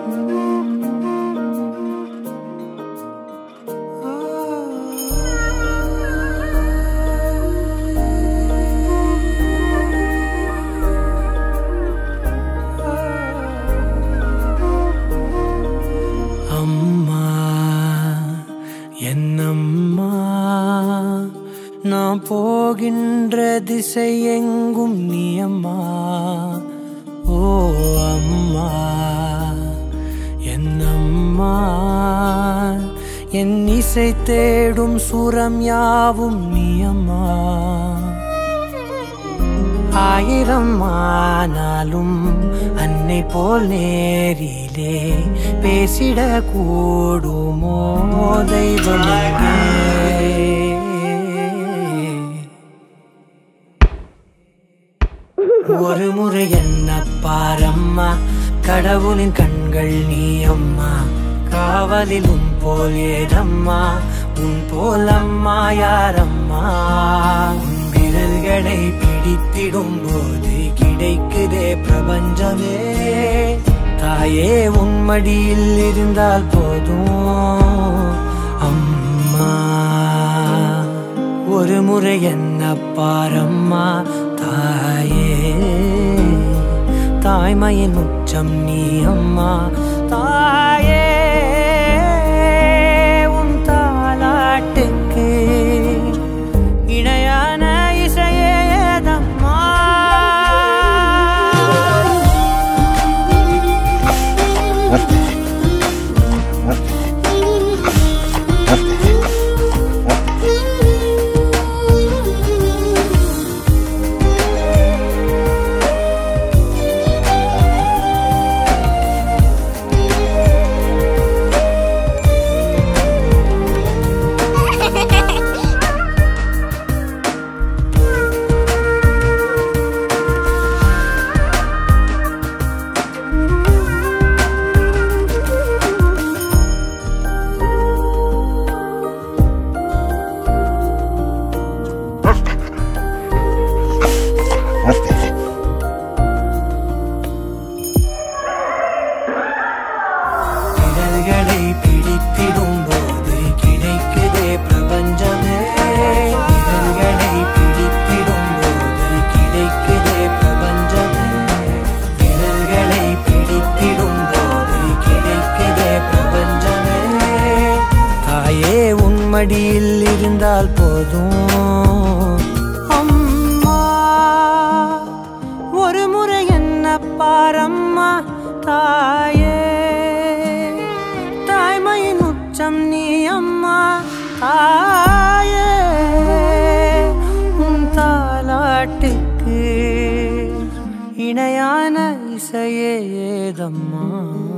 அம்மா என்னம்மா நான் போகின்ற திசை எங்கும் நீ அம்மா ஓ அம்மா என்னம்மா என் இசை தேடும் சுரம் யாவும் நீ அம்மா ஆயிரம் ஆனாலும் அன்னை போல் நேரிலே பேசிட கூடுமோ தெய்வமே ஒரு முறை என்ன பாரம்மா கடவுளின் கண்கள் நீ அம்மா காவலில் உன் போல் ஏதம்மா உன் போல் அம்மா யாரம்மா உன் விரல்களை பிடித்திடும் போது கிடைக்குதே பிரபஞ்சமே தாயே உன் மடியில் இருந்தால் போதும் அம்மா ஒரு முறை என்ன பாரம்மா தாயே தாய்மையின் உச்சம் நீ அம்மா தாயே உன் தாலாட்டுக்கு இணையான இசையேதம்மா விரல்களை பிடித்திடும் போது கிடைக்குதே பிரபஞ்சமே விரல்களை பிடித்திடும் போது கிடைக்குதே பிரபஞ்சமே விரல்களை பிடித்திடும் போது கிடைக்குதே பிரபஞ்சமே தாயே உன் மடியில் இருந்தால் போதும் அம்மா ஒரு முறை என்ன பாரம்மா தாயே தாய்மையின் உச்சம் நீ அம்மா தாயே உன் தாலாட்டுக்கு இணையான இசையே ஏதம்மா